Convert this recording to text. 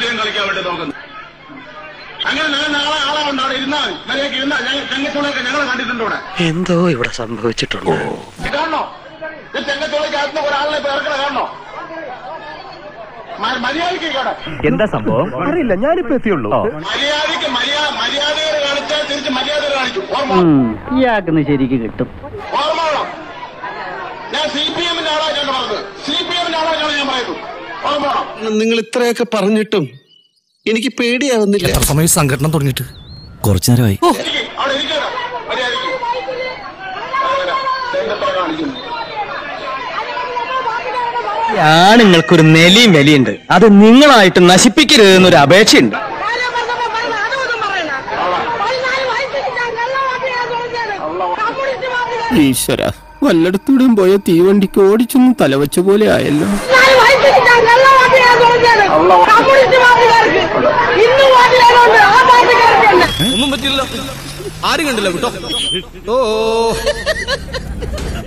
രാഷ്ട്രീയം കളിക്കാൻ വേണ്ടി നോക്കുന്നത് അങ്ങനെ നല്ല നാളെ ആളെ ഉണ്ട് അവിടെ ഇരുന്നാൽ മര്യാദക്ക് ഇരുന്നാൽ ഞങ്ങൾ ചെങ്ങത്തോളൊക്കെ ഞങ്ങൾ കണ്ടിട്ടുണ്ട് ഇവിടെ എന്തോ ഇവിടെ സംഭവിച്ചിട്ടുണ്ട് ഇത് കാണണോ ഈ ചെങ്ങത്തോളയ്ക്ക് അകത്ത് ഒരാളിനെ ഇപ്പൊ ഇറക്കണ കാണണോ മ- മര്യാദയ്ക്ക് കേട്ടോ എന്താ സംഭവം അറിയില്ല ഞാനിപ്പോ എത്തിയുള്ളൂ മര്യാദയ്ക്ക് മര്യാദ മര്യാദകൾ കാണിച്ചാൽ തിരിച്ച് മര്യാദകൾ കാണിക്കും ഓർമ്മ ഇയാൾക്കിന്ന് ശരിക്ക് കിട്ടും ഓർമ്മ വേണം ഞാൻ സി പി എമ്മിന്റെ ആളാ ഞാൻ പറഞ്ഞത് സി പി എമ്മിന്റെ ആളാ ഞാൻ പറയുന്നത് ഓർമ്മ വേണം നിങ്ങൾ ഇത്രയൊക്കെ പറഞ്ഞിട്ടും എനിക്ക് പേടിയാവുന്നില്ല എത്ര സമയം സംഘടന തുടങ്ങിയിട്ട് കുറച്ചു നേരമായി ഇരിക്ക്, അവിടെ ഇരിക്കണം മര്യാദയ്ക്ക് അങ്ങനെ ചെങ്കത്തോള കാണിക്കുന്നു ആണുങ്ങൾക്കൊരു നെലിയും വലിയുണ്ട് അത് നിങ്ങളായിട്ട് നശിപ്പിക്കരുത് എന്നൊരു അപേക്ഷയുണ്ട് കാര്യം പറഞ്ഞപ്പോ പറഞ്ഞ അതൊന്നും പറയണ്ട പതിനാല് വയസ്സിൽ ഞാൻ കള്ളവാട്ടിയാ ചോദിച്ചത് കമ്മ്യൂണിസ്റ്റ് പാർട്ടിക്കാർ ഈശ്വര വല്ലയിടത്തൂടെയും പോയ തീവണ്ടിക്ക് ഓടിച്ചൊന്നും തലവച്ച പോലെ ആയല്ലോ പതിനാല് വയസ്സിൽ ഞാൻ കള്ളവാട്ടിയാ ചോദിച്ചത് കമ്മ്യൂണിസ്റ്റ് പാർട്ടിക്കാർക്ക് ഇന്ന് വോട്ട് ചെയ്തോണ്ട് ആ പാർട്ടിക്കാർക്ക് തന്നെ ഒന്നും പറ്റില്ല ആരും കണ്ടില്ല കേട്ടോ ഓ